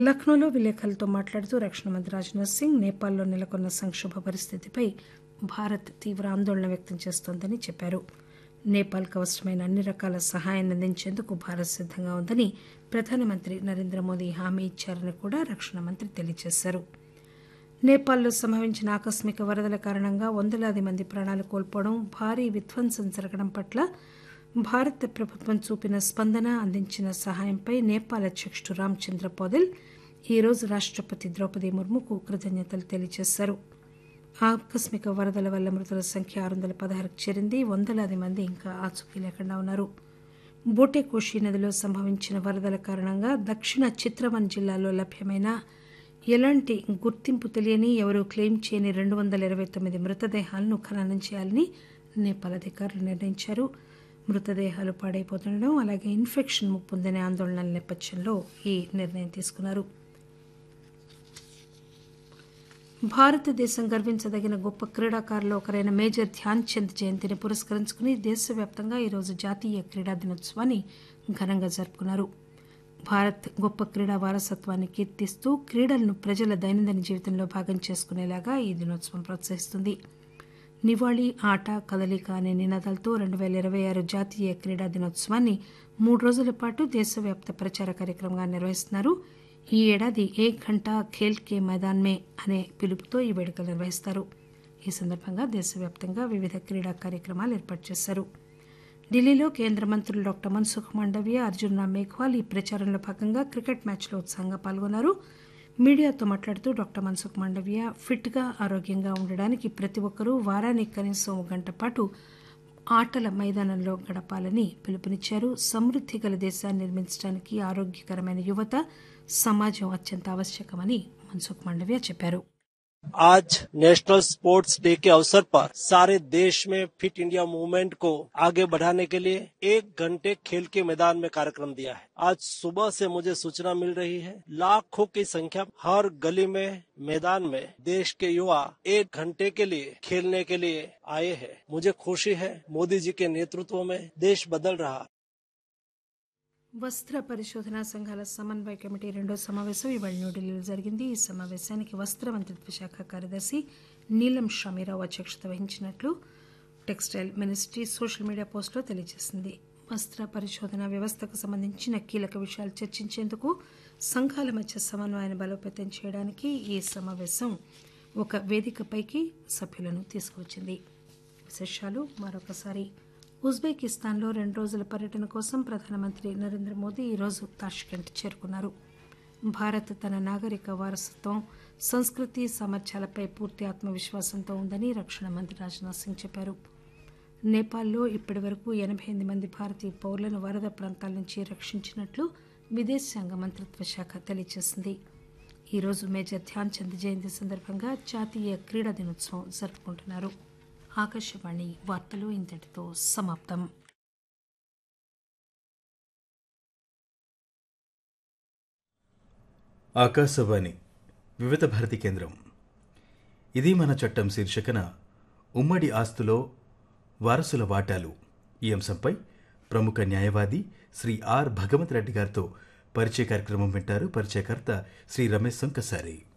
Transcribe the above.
లక్నోలో విలేకరులతో మాట్లాడుతూ రక్షణ మంత్రి రాజ్నాథ్ సింగ్ నేపాల్లో నెలకొన్న సంక్షోభ పరిస్థితిపై భారత్ తీవ్ర ఆందోళన వ్యక్తం చేస్తోందని చెప్పారు నేపాల్కు అవసరమైన అన్ని రకాల సహాయాన్ని అందించేందుకు భారత్ సిద్దంగా ఉందని ప్రధానమంత్రి నరేంద్ర మోదీ హామీ ఇచ్చారని కూడా రక్షణ మంత్రి తెలియజేశారు నేపాల్లో సంభవించిన ఆకస్మిక వరదల కారణంగా వందలాది మంది ప్రాణాలు కోల్పోవడం భారీ విధ్వంసం జరగడం పట్ల భారత ప్రభుత్వం చూపిన స్పందన అందించిన సహాయంపై నేపాల్ అధ్యక్షుడు రామచంద్ర పౌదెల్ ఈరోజు రాష్టపతి ద్రౌపది ముర్ముకు కృతజ్ఞతలు తెలియజేశారు ఆకస్మిక వరదల వల్ల మృతుల సంఖ్య ఆరు వందల పదహారుకు చేరింది వందలాది మంది ఇంకా ఆచూకీ లేకుండా ఉన్నారు బోటేకోషి నదిలో సంభవించిన వరదల కారణంగా దక్షిణ చిత్రవన్ జిల్లాలో లభ్యమైన ఎలాంటి గుర్తింపు తెలియని ఎవరూ క్లెయిమ్ చేయని రెండు వందల ఇరవై తొమ్మిది మృతదేహాలను ఖననం చేయాలని నేపాల్ అధికారులు నిర్ణయించారు మృతదేహాలు పాడైపోతుండడం అలాగే ఇన్ఫెక్షన్ ముప్పు ఉందనే ఆందోళనల నేపథ్యంలో ఈ నిర్ణయం తీసుకున్నారు భారతదేశం గర్వించదగిన గొప్ప క్రీడాకారులు ఒకరైన మేజర్ ధ్యాన్ చంద్ జయంతిని పురస్కరించుకుని దేశవ్యాప్తంగా ఈరోజు జాతీయ క్రీడా దినోత్సవాన్ని ఘనంగా జరుపుకున్నారు భారత్ గొప్ప క్రీడా వారసత్వాన్ని కీర్తిస్తూ క్రీడలను ప్రజల దైనందిన జీవితంలో భాగం చేసుకునేలాగా ఈ దినోత్సవం ప్రోత్సహిస్తుంది నివాళి ఆట కదలిక అనే నినాదాలతో రెండు పేల ఇరవై ఆరు జాతీయ క్రీడా దినోత్సవాన్ని మూడు రోజుల పాటు దేశవ్యాప్త ప్రచార కార్యక్రమంగా నిర్వహిస్తున్నారు ఈ ఏడాది ఏక్ ఘంటా ఖేల్ కే మైదాన్ మే అనే పిలుపుతో ఈ వేడుకలు నిర్వహిస్తారు ఈ సందర్భంగా దేశవ్యాప్తంగా వివిధ క్రీడా కార్యక్రమాలు ఏర్పాటు చేశారు ఢిల్లీలో కేంద్ర మంత్రులు డాక్టర్ మన్సుఖ్ మాండవ్య అర్జున్ రామ్ మేఘ్వాల్ ఈ ప్రచారంలో భాగంగా క్రికెట్ మ్యాచ్లో ఉత్సాహంగా పాల్గొన్నారు మీడియాతో మాట్లాడుతూ డాక్టర్ మన్సుఖ్ మాండవ్య ఫిట్గా ఆరోగ్యంగా ఉండడానికి ప్రతి ఒక్కరూ వారానికి కనీసం ఒక గంట పాటు ఆటల మైదానంలో గడపాలని పిలుపునిచ్చారు సమృద్ధి గల దేశాన్ని నిర్మించడానికి ఆరోగ్యకరమైన యువత సమాజం అత్యంత ఆవశ్యకమని మన్సుఖ్ మాండవ్య చెప్పారు आज नेशनल स्पोर्ट्स डे के अवसर पर सारे देश में फिट इंडिया मूवमेंट को आगे बढ़ाने के लिए एक घंटे खेल के मैदान में कार्यक्रम दिया है आज सुबह से मुझे सूचना मिल रही है लाखों की संख्या हर गली में मैदान में देश के युवा एक घंटे के लिए खेलने के लिए आए हैं मुझे खुशी है मोदी जी के नेतृत्व में देश बदल रहा है వస్త్ర పరిశోధన సంఘాల సమన్వయ కమిటీ రెండో సమావేశం ఇవాళ న్యూఢిల్లీలో జరిగింది ఈ సమావేశానికి వస్త్ర మంత్రిత్వ శాఖ కార్యదర్శి నీలం షమీరావు అధ్యక్షత వహించినట్లు టెక్స్టైల్ మినిస్ట్రీ సోషల్ మీడియా పోస్టులో తెలియజేసింది వస్త్ర పరిశోధన వ్యవస్థకు సంబంధించిన కీలక విషయాలు చర్చించేందుకు సంఘాల మధ్య సమన్వయాన్ని బలోపేతం చేయడానికి ఈ సమావేశం ఒక వేదికపైకి సభ్యులను తీసుకువచ్చింది విశేషాలు మరొకసారి ఉజ్బెకిస్తాన్లో రెండు రోజుల పర్యటన కోసం ప్రధానమంత్రి నరేంద్ర మోదీ ఈరోజు తాష్కెంట్ చేరుకున్నారు భారత్ తన నాగరిక వారసత్వం సంస్కృతి సామర్థ్యాలపై పూర్తి ఆత్మవిశ్వాసంతో ఉందని రక్షణ మంత్రి రాజ్నాథ్ సింగ్ చెప్పారు నేపాల్లో ఇప్పటి వరకు ఎనభై ఎనిమిది మంది భారతీయ పౌరులను వరద ప్రాంతాల నుంచి రక్షించినట్లు విదేశాంగ మంత్రిత్వ శాఖ తెలియజేసింది ఈరోజు మేజర్ ధ్యాన్ చంద్ జయంతి సందర్భంగా జాతీయ క్రీడా దినోత్సవం జరుపుకుంటున్నారు ఆకాశవాణి వార్తలు ఇంతటితో సమాప్తం ఆకాశవాణి వివిధ భారతి కేంద్రం ఇది మన చట్టం శీర్షికన ఉమ్మడి ఆస్తులో వారసుల వాటాలు ఈ అంశంపై ప్రముఖ న్యాయవాది శ్రీ ఆర్ భగవంత్ రెడ్డి గారితో పరిచయ కార్యక్రమం వింటారు పరిచయకర్త శ్రీ రమేష్ సంకసారి